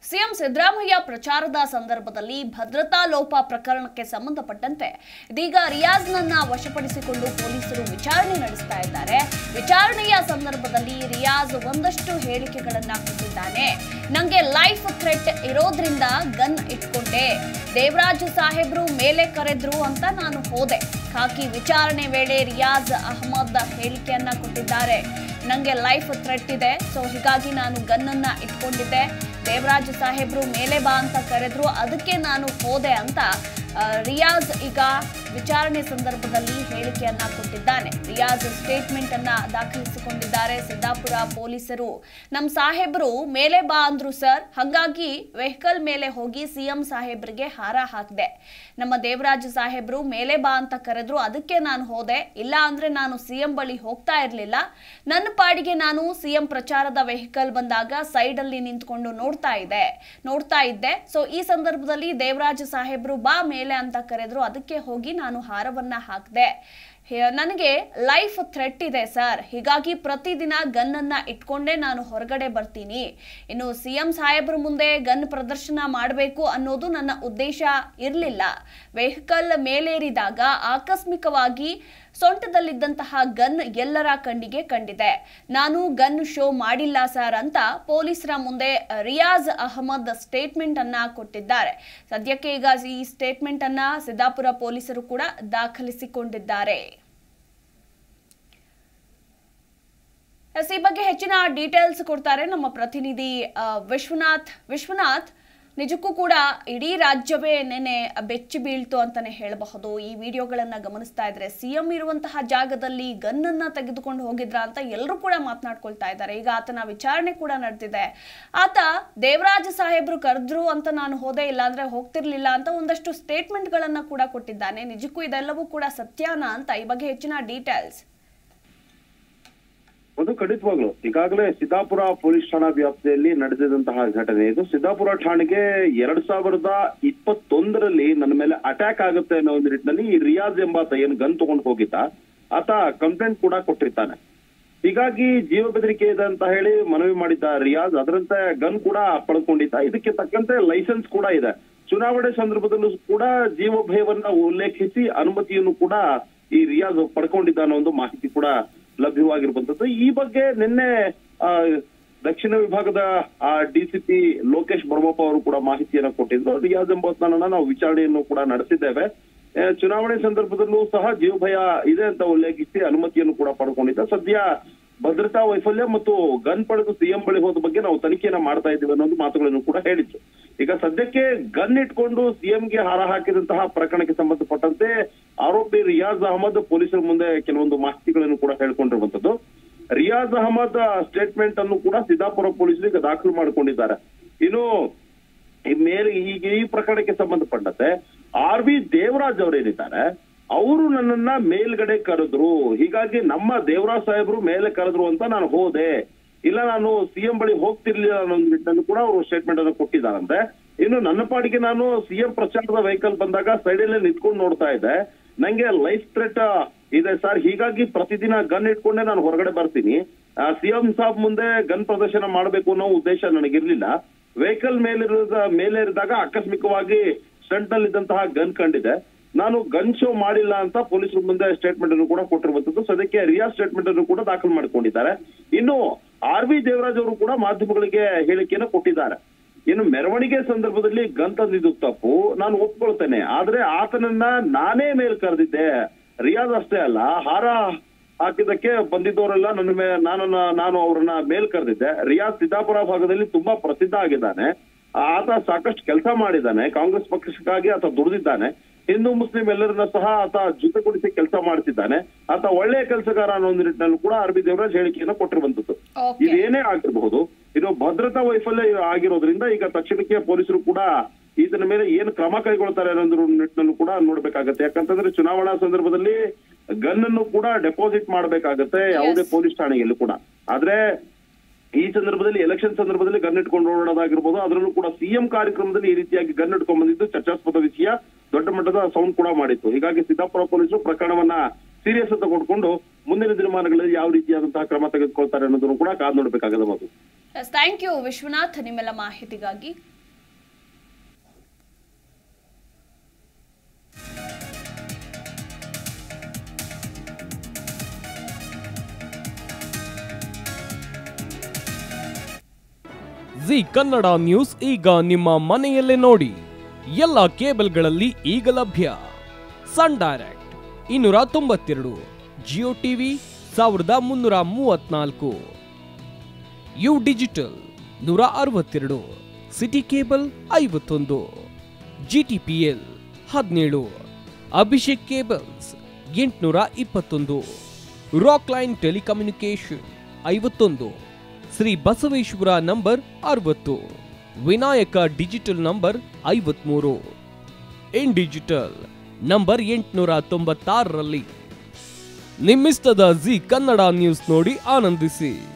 CM Siddaramaiah ಪ್ರಚಾರದ ಸಂದರ್ಭದಲ್ಲಿ ಭದ್ರತಾ ಲೋಪ ಪ್ರಕರಣಕ್ಕೆ ಸಂಬಂಧಪಟ್ಟಂತೆ ಇದೀಗ ರಿಯಾಜ್ನನ್ನ ವಶಪಡಿಸಿಕೊಂಡು ಪೊಲೀಸರು ವಿಚಾರಣೆ ನಡೆಸ್ತಾ ಇದ್ದಾರೆ ವಿಚಾರಣೆಯ ಸಂದರ್ಭದಲ್ಲಿ ರಿಯಾಜ್ ಒಂದಷ್ಟು ಹೇಳಿಕೆಗಳನ್ನ ಕೊಟ್ಟಿದ್ದಾನೆ ನಂಗೆ ಲೈಫ್ ಥ್ರೆಟ್ ಇರೋದ್ರಿಂದ ಗನ್ ಇಟ್ಕೊಂಡೆ ದೇವರಾಜ್ ಸಾಹೇಬ್ರು ಮೇಲೆ ಕರೆದ್ರು ಅಂತ ನಾನು ಹೋದೆ ಖಾಕಿ ವಿಚಾರಣೆ ವೇಳೆ ರಿಯಾಜ್ ಅಹಮದ್ ಹೇಳಿಕೆಯನ್ನ ಕೊಟ್ಟಿದ್ದಾರೆ ನಂಗೆ ಲೈಫ್ ಥ್ರೆಟ್ ಇದೆ ಸೊ ಹೀಗಾಗಿ ನಾನು ಗನ್ನನ್ನ ಇಟ್ಕೊಂಡಿದ್ದೆ ದೇವರಾಜ್ ಸಾಹೇಬ್ರು ಮೇಲೆ ಬಾ ಅಂತ ಕರೆದ್ರು ಅದಕ್ಕೆ ನಾನು ಹೋದೆ ಅಂತ ಆ, ರಿಯಾಜ್ ಈಗ ವಿಚಾರಣೆ ಸಂದರ್ಭದಲ್ಲಿ ಹೇಳಿಕೆಯನ್ನ ಕೊಟ್ಟಿದ್ದಾನೆ ರಿಯಾಜ್ ಸ್ಟೇಟ್ಮೆಂಟ್ ಅನ್ನ ದಾಖಲಿಸಿಕೊಂಡಿದ್ದಾರೆ ಸಿದ್ದಾಪುರ ಪೊಲೀಸರು ನಮ್ಮ ಸಾಹೇಬ್ರು ಮೇಲೆ ಬಾ ಅಂದ್ರು ಸರ್ ಹಾಗಾಗಿ ವೆಹಿಕಲ್ ಮೇಲೆ ಹೋಗಿ ಸಿಎಂ ಸಾಹೇಬ್ರಿಗೆ ಹಾರ ಹಾಕಿದೆ ನಮ್ಮ ದೇವರಾಜ್ ಸಾಹೇಬ್ರು ಮೇಲೆ ಬಾ ಅಂತ ಕರೆದ್ರು ಅದಕ್ಕೆ ನಾನು ಹೋದೆ ಇಲ್ಲ ಅಂದ್ರೆ ನಾನು ಸಿಎಂ ಬಳಿ ಹೋಗ್ತಾ ಇರಲಿಲ್ಲ ನನ್ನ ಪಾಡಿಗೆ ನಾನು ಸಿಎಂ ಪ್ರಚಾರದ ವೆಹಿಕಲ್ ಬಂದಾಗ ಸೈಡ್ ಅಲ್ಲಿ ನಿಂತ್ಕೊಂಡು ನೋಡ್ತಾ ಇದ್ದೆ ನೋಡ್ತಾ ಇದ್ದೆ ಸೊ ಈ ಸಂದರ್ಭದಲ್ಲಿ ದೇವರಾಜ ಸಾಹೇಬ್ರು ಬಾ ಮೇಲೆ ಅಂತ ಕರೆದ್ರು ಅದಕ್ಕೆ ಹೋಗಿ ನಾನು ಹಾರವನ್ನ ಹಾಕಿದೆ ನನಗೆ ಲೈಫ್ ಥ್ರೆಟ್ ಇದೆ ಸರ್ ಹೀಗಾಗಿ ಪ್ರತಿದಿನ ಗನ್ನನ್ನ ಇಟ್ಕೊಂಡೇ ನಾನು ಹೊರಗಡೆ ಬರ್ತೀನಿ ಇನ್ನು ಸಿಎಂ ಸಾಹೇಬ್ರ ಮುಂದೆ ಗನ್ ಪ್ರದರ್ಶನ ಮಾಡಬೇಕು ಅನ್ನೋದು ನನ್ನ ಉದ್ದೇಶ ಇರಲಿಲ್ಲ ವೆಹಿಕಲ್ ಮೇಲೇರಿದಾಗ ಆಕಸ್ಮಿಕವಾಗಿ ಸೊಂಟದಲ್ಲಿದ್ದಂತಹ ಗನ್ ಎಲ್ಲರ ಕಣ್ಣಿಗೆ ಕಂಡಿದೆ ನಾನು ಗನ್ ಶೋ ಮಾಡಿಲ್ಲ ಸರ್ ಅಂತ ಪೊಲೀಸರ ಮುಂದೆ ರಿಯಾಜ್ ಅಹಮದ್ ಸ್ಟೇಟ್ಮೆಂಟ್ ಅನ್ನ ಕೊಟ್ಟಿದ್ದಾರೆ ಸದ್ಯಕ್ಕೆ ಈಗ ಈ ಸ್ಟೇಟ್ಮೆಂಟ್ ಅನ್ನ ಸಿದ್ದಾಪುರ ಪೊಲೀಸರು ಕೂಡ ದಾಖಲಿಸಿಕೊಂಡಿದ್ದಾರೆ ಎಸ್ ಈ ಬಗ್ಗೆ ಹೆಚ್ಚಿನ ಡೀಟೇಲ್ಸ್ ಕೊಡ್ತಾರೆ ನಮ್ಮ ಪ್ರತಿನಿಧಿ ಆ, ವಿಶ್ವನಾಥ್ ವಿಶ್ವನಾಥ್ ನಿಜಕ್ಕೂ ಕೂಡ ಇಡೀ ರಾಜ್ಯವೇ ನೆನೆ ಬೆಚ್ಚಿ ಬೀಳ್ತು ಅಂತಾನೆ ಹೇಳಬಹುದು ಈ ವಿಡಿಯೋಗಳನ್ನ ಗಮನಿಸ್ತಾ ಇದ್ರೆ ಸಿಎಂ ಇರುವಂತಹ ಜಾಗದಲ್ಲಿ ಗನ್ನನ್ನ ತೆಗೆದುಕೊಂಡು ಹೋಗಿದ್ರ ಅಂತ ಎಲ್ಲರೂ ಕೂಡ ಮಾತನಾಡ್ಕೊಳ್ತಾ ಇದ್ದಾರೆ ಈಗ ಆತನ ವಿಚಾರಣೆ ಕೂಡ ನಡೆದಿದೆ ಆತ ದೇವರಾಜ ಸಾಹೇಬ್ರು ಕರೆದ್ರು ಅಂತ ನಾನು ಹೋದೆ ಇಲ್ಲ ಅಂದ್ರೆ ಹೋಗ್ತಿರ್ಲಿಲ್ಲ ಅಂತ ಒಂದಷ್ಟು ಸ್ಟೇಟ್ಮೆಂಟ್ ಗಳನ್ನ ಕೂಡ ಕೊಟ್ಟಿದ್ದಾನೆ ನಿಜಕ್ಕೂ ಇದೆಲ್ಲವೂ ಕೂಡ ಸತ್ಯಾನ ಅಂತ ಈ ಬಗ್ಗೆ ಹೆಚ್ಚಿನ ಡೀಟೇಲ್ಸ್ ಅದು ಖಂಡಿತವಾಗ್ಲು ಈಗಾಗಲೇ ಸಿದ್ದಾಪುರ ಪೊಲೀಸ್ ಠಾಣಾ ವ್ಯಾಪ್ತಿಯಲ್ಲಿ ನಡೆದಿದಂತಹ ಘಟನೆ ಇದು ಸಿದ್ದಾಪುರ ಠಾಣೆಗೆ ಎರಡ್ ಸಾವಿರದ ಇಪ್ಪತ್ತೊಂದರಲ್ಲಿ ನನ್ನ ಮೇಲೆ ಅಟ್ಯಾಕ್ ಆಗುತ್ತೆ ಅನ್ನೋ ಒಂದು ನಿಟ್ಟಿನಲ್ಲಿ ಈ ರಿಯಾಜ್ ಎಂಬಾತ ಏನು ಗನ್ ತಗೊಂಡು ಹೋಗಿದ್ದ ಆತ ಕಂಪ್ಲೇಂಟ್ ಕೂಡ ಕೊಟ್ಟಿರ್ತಾನೆ ಹೀಗಾಗಿ ಜೀವ ಬೆದರಿಕೆ ಇದೆ ಅಂತ ಹೇಳಿ ಮನವಿ ಮಾಡಿದ್ದ ರಿಯಾಜ್ ಅದರಂತೆ ಗನ್ ಕೂಡ ಪಡ್ಕೊಂಡಿದ್ದ ಇದಕ್ಕೆ ತಕ್ಕಂತೆ ಲೈಸೆನ್ಸ್ ಕೂಡ ಇದೆ ಚುನಾವಣೆ ಸಂದರ್ಭದಲ್ಲೂ ಕೂಡ ಜೀವ ಭಯವನ್ನ ಉಲ್ಲೇಖಿಸಿ ಅನುಮತಿಯನ್ನು ಕೂಡ ಈ ರಿಯಾಜ್ ಪಡ್ಕೊಂಡಿದ್ದ ಅನ್ನೋ ಒಂದು ಮಾಹಿತಿ ಕೂಡ ಲಭ್ಯವಾಗಿರುವಂತದ್ದು ಈ ಬಗ್ಗೆ ನಿನ್ನೆ ಆ, ದಕ್ಷಿಣ ವಿಭಾಗದ ಆ ಡಿಸಿಪಿ ಲೋಕೇಶ್ ಬರ್ಮಪ್ಪ ಅವರು ಕೂಡ ಮಾಹಿತಿಯನ್ನ ಕೊಟ್ಟಿದ್ರು ರಿಯಾಜ್ ಎಂಬತ್ನನ್ನ ನಾವು ವಿಚಾರಣೆಯನ್ನು ಕೂಡ ನಡೆಸಿದ್ದೇವೆ ಆ, ಚುನಾವಣೆ ಸಂದರ್ಭದಲ್ಲೂ ಸಹ ಜೀವ ಭಯ ಇದೆ ಅಂತ ಉಲ್ಲೇಖಿಸಿ ಅನುಮತಿಯನ್ನು ಕೂಡ ಪಡ್ಕೊಂಡಿದ್ದ ಸದ್ಯ ಭದ್ರತಾ ವೈಫಲ್ಯ ಮತ್ತು ಗನ್ ಪಡೆದು ಸಿಎಂ ಬಳಿ ಹೋದ ಬಗ್ಗೆ ನಾವು ತನಿಖೆಯನ್ನ ಮಾಡ್ತಾ ಇದ್ದೀವಿ ಅನ್ನೋದು ಮಾತುಗಳನ್ನು ಕೂಡ ಹೇಳಿದ್ರು ಈಗ ಸದ್ಯಕ್ಕೆ ಗನ್ ಇಟ್ಕೊಂಡು ಸಿಎಂಗೆ ಹಾರ ಹಾಕಿದಂತಹ ಪ್ರಕರಣಕ್ಕೆ ಸಂಬಂಧಪಟ್ಟಂತೆ ಆರೋಪಿ ರಿಯಾಜ್ ಅಹಮದ್ ಪೊಲೀಸರ ಮುಂದೆ ಕೆಲವೊಂದು ಮಾಹಿತಿಗಳನ್ನು ಕೂಡ ಹೇಳ್ಕೊಂಡಿರುವಂತದ್ದು ರಿಯಾಜ್ ಅಹಮದ್ ಸ್ಟೇಟ್ಮೆಂಟ್ ಅನ್ನು ಕೂಡ ಸಿದ್ದಾಪುರ ಪೊಲೀಸರು ಈಗ ದಾಖಲು ಮಾಡಿಕೊಂಡಿದ್ದಾರೆ ಇನ್ನು ಈ ಮೇಲೆ ಈಗ ಈ ಪ್ರಕರಣಕ್ಕೆ ಸಂಬಂಧಪಟ್ಟಂತೆ ಆರ್ ವಿ ದೇವರಾಜ್ ಅವರೇನಿದ್ದಾರೆ ಅವರು ನನ್ನನ್ನ ಮೇಲ್ಗಡೆ ಕರೆದ್ರು ಹೀಗಾಗಿ ನಮ್ಮ ದೇವರಾಜ್ ಸಾಹೇಬ್ರು ಮೇಲೆ ಕರೆದ್ರು ಅಂತ ನಾನು ಹೋದೆ ಇಲ್ಲ ನಾನು ಸಿಎಂ ಬಳಿ ಹೋಗ್ತಿರ್ಲಿಲ್ಲ ಅನ್ನೋ ಒಂದು ನಿಟ್ಟಿನಲ್ಲಿ ಕೂಡ ಅವರು ಸ್ಟೇಟ್ಮೆಂಟ್ ಅನ್ನು ಕೊಟ್ಟಿದ್ದಾರಂತೆ ಇನ್ನು ನನ್ನ ಪಾಡಿಗೆ ನಾನು ಸಿಎಂ ಪ್ರಚಾರದ ವೆಹಿಕಲ್ ಬಂದಾಗ ಸೈಡ್ ಅಲ್ಲೇ ನಿಂತ್ಕೊಂಡು ನೋಡ್ತಾ ಇದ್ದೆ ನಂಗೆ ಲೈಫ್ ಥ್ರೆಟ್ ಇದೆ ಸರ್ ಹೀಗಾಗಿ ಪ್ರತಿದಿನ ಗನ್ ಇಟ್ಕೊಂಡೆ ನಾನು ಹೊರಗಡೆ ಬರ್ತೀನಿ ಸಿಎಂ ಸಾಬ್ ಮುಂದೆ ಗನ್ ಪ್ರದರ್ಶನ ಮಾಡಬೇಕು ಅನ್ನೋ ಉದ್ದೇಶ ನನಗಿರ್ಲಿಲ್ಲ ವೆಹಿಕಲ್ ಮೇಲಿರೋದ ಮೇಲೆ ಇರಿದಾಗ ಆಕಸ್ಮಿಕವಾಗಿ ಸ್ಟಂಟ್ ನಲ್ಲಿದ್ದಂತಹ ಗನ್ ಕಂಡಿದೆ ನಾನು ಗನ್ ಶೋ ಮಾಡಿಲ್ಲ ಅಂತ ಪೊಲೀಸರ ಮುಂದೆ ಸ್ಟೇಟ್ಮೆಂಟ್ ಅನ್ನು ಕೂಡ ಕೊಟ್ಟಿರುವಂತದ್ದು ಸದ್ಯಕ್ಕೆ ರಿಯಾ ಸ್ಟೇಟ್ಮೆಂಟ್ ಅನ್ನು ಕೂಡ ದಾಖಲು ಮಾಡಿಕೊಂಡಿದ್ದಾರೆ ಇನ್ನು ಆರ್ ವಿ ದೇವರಾಜ್ ಅವರು ಕೂಡ ಮಾಧ್ಯಮಗಳಿಗೆ ಹೇಳಿಕೆಯನ್ನು ಕೊಟ್ಟಿದ್ದಾರೆ ಇನ್ನು ಮೆರವಣಿಗೆ ಸಂದರ್ಭದಲ್ಲಿ ಗನ್ ತಂದಿದ್ದು ತಪ್ಪು ನಾನು ಒಪ್ಕೊಳ್ತೇನೆ ಆದ್ರೆ ಆತನನ್ನ ನಾನೇ ಮೇಲ್ ಕರೆದಿದ್ದೆ ರಿಯಾಜ್ ಅಷ್ಟೇ ಅಲ್ಲ ಹಾರ ಹಾಕಿದ್ದಕ್ಕೆ ಬಂದಿದ್ದವರೆಲ್ಲ ನನ್ನ ಮೇ ನಾನು ನಾನು ಅವರನ್ನ ಮೇಲ್ ಕರೆದಿದ್ದೆ ರಿಯಾಜ್ ಸಿದ್ದಾಪುರ ಭಾಗದಲ್ಲಿ ತುಂಬಾ ಪ್ರಸಿದ್ಧ ಆಗಿದ್ದಾನೆ ಆತ ಸಾಕಷ್ಟು ಕೆಲಸ ಮಾಡಿದ್ದಾನೆ ಕಾಂಗ್ರೆಸ್ ಪಕ್ಷಕ್ಕಾಗಿ ಆತ ದುಡಿದಿದ್ದಾನೆ ಹಿಂದೂ ಮುಸ್ಲಿಂ ಎಲ್ಲರನ್ನ ಸಹ ಆತ ಜೊತೆಗೂಡಿಸಿ ಕೆಲಸ ಮಾಡ್ತಿದ್ದಾನೆ ಆತ ಒಳ್ಳೆಯ ಕೆಲಸಗಾರ ಅನ್ನೋ ಒಂದು ನಿಟ್ಟಿನಲ್ಲಿ ಕೂಡ ಅರಬಿ ದೇವರಾಜ್ ಹೇಳಿಕೆಯನ್ನು ಕೊಟ್ಟಿರುವಂತದ್ದು ಓಕೆ ಇದೇನೇ ಆಗಿರಬಹುದು ಇದು ಭದ್ರತಾ ವೈಫಲ್ಯ ಆಗಿರೋದ್ರಿಂದ ಈಗ ತಕ್ಷಣಕ್ಕೆ ಪೊಲೀಸರು ಕೂಡ ಈತನ ಮೇಲೆ ಏನು ಕ್ರಮ ಕೈಗೊಳ್ತಾರೆ ಅನ್ನೋದ್ರ ನಿಟ್ಟಿನಲ್ಲೂ ಕೂಡ ನೋಡ್ಬೇಕಾಗತ್ತೆ ಯಾಕಂತಂದ್ರೆ ಚುನಾವಣಾ ಸಂದರ್ಭದಲ್ಲಿ ಗನ್ ಅನ್ನು ಕೂಡ ಡೆಪಾಸಿಟ್ ಮಾಡ್ಬೇಕಾಗತ್ತೆ ಯಾವುದೇ Yes. ಪೊಲೀಸ್ ಠಾಣೆಯಲ್ಲೂ ಕೂಡ ಆದ್ರೆ ಈ ಸಂದರ್ಭದಲ್ಲಿ ಎಲೆಕ್ಷನ್ ಸಂದರ್ಭದಲ್ಲಿ ಗನ್ ಇಟ್ಕೊಂಡು ಓಡಾಡೋದಾಗಿರ್ಬೋದು ಅದರಲ್ಲೂ ಕೂಡ ಸಿಎಂ ಕಾರ್ಯಕ್ರಮದಲ್ಲಿ ಈ ರೀತಿಯಾಗಿ ಗನ್ ಇಟ್ಕೊಂಡ್ ಬಂದಿದ್ದು ಚರ್ಚಾಸ್ಪದ ವಿಷಯ ದೊಡ್ಡ ಮಟ್ಟದ ಸೌಂಡ್ ಕೂಡ ಮಾಡಿತ್ತು ಹೀಗಾಗಿ ಸಿದ್ದಾಪುರ ಪೊಲೀಸರು ಪ್ರಕರಣವನ್ನ ಸೀರಿಯಸ್ ಅಂತ ಕೊಡ್ಕೊಂಡು ಮುಂದಿನ ದಿನಮಾನಗಳಲ್ಲಿ ಯಾವ ರೀತಿಯಾದಂತಹ ಕ್ರಮ ತೆಗೆದುಕೊಳ್ತಾರೆ ಅನ್ನೋದನ್ನು ಕೂಡ ಕಾದ್ ನೋಡ್ಬೇಕಾಗದ ಮಾತು ಥ್ಯಾಂಕ್ ಯು ವಿಶ್ವನಾಥ್ ನಿಮ್ಮೆಲ್ಲ ಮಾಹಿತಿಗಾಗಿ ಜಿ ಕನ್ನಡ ನ್ಯೂಸ್ ಈಗ ನಿಮ್ಮ ಮನೆಯಲ್ಲೇ ನೋಡಿ ಎಲ್ಲ ಕೇಬಲ್ಗಳಲ್ಲಿ ಈಗ ಲಭ್ಯ ಸನ್ ಡೈರೆಕ್ಟ್ ಇನ್ನೂರ ತೊಂಬತ್ತೆರಡು ಜಿಯೋ ಟಿವಿ ಸಾವಿರದ ಮುನ್ನೂರ ಮೂವತ್ನಾಲ್ಕು ಯು ಡಿಜಿಟಲ್ ನೂರ ಅರವತ್ತೆರಡು ಸಿಟಿ ಕೇಬಲ್ ಐವತ್ತೊಂದು ಜಿಟಿಪಿಎಲ್ ಹದಿನೇಳು ಅಭಿಷೇಕ್ ಕೇಬಲ್ಸ್ ಎಂಟುನೂರ ಇಪ್ಪತ್ತೊಂದು ರಾಕ್ ಲೈನ್ ಟೆಲಿಕಮ್ಯುನಿಕೇಶನ್ ಐವತ್ತೊಂದು ಶ್ರೀ ಬಸವೇಶ್ವರ ನಂಬರ್ ಅರವತ್ತು ವಿನಾಯಕ ಡಿಜಿಟಲ್ ನಂಬರ್ ಐವತ್ಮೂರು ಇನ್ ಡಿಜಿಟಲ್ ನಂಬರ್ ಎಂಟುನೂರ ತೊಂಬತ್ತಾರರಲ್ಲಿ ನಿಮ್ಮಿಸ್ತದ ಜಿ ಕನ್ನಡ ನ್ಯೂಸ್ ನೋಡಿ ಆನಂದಿಸಿ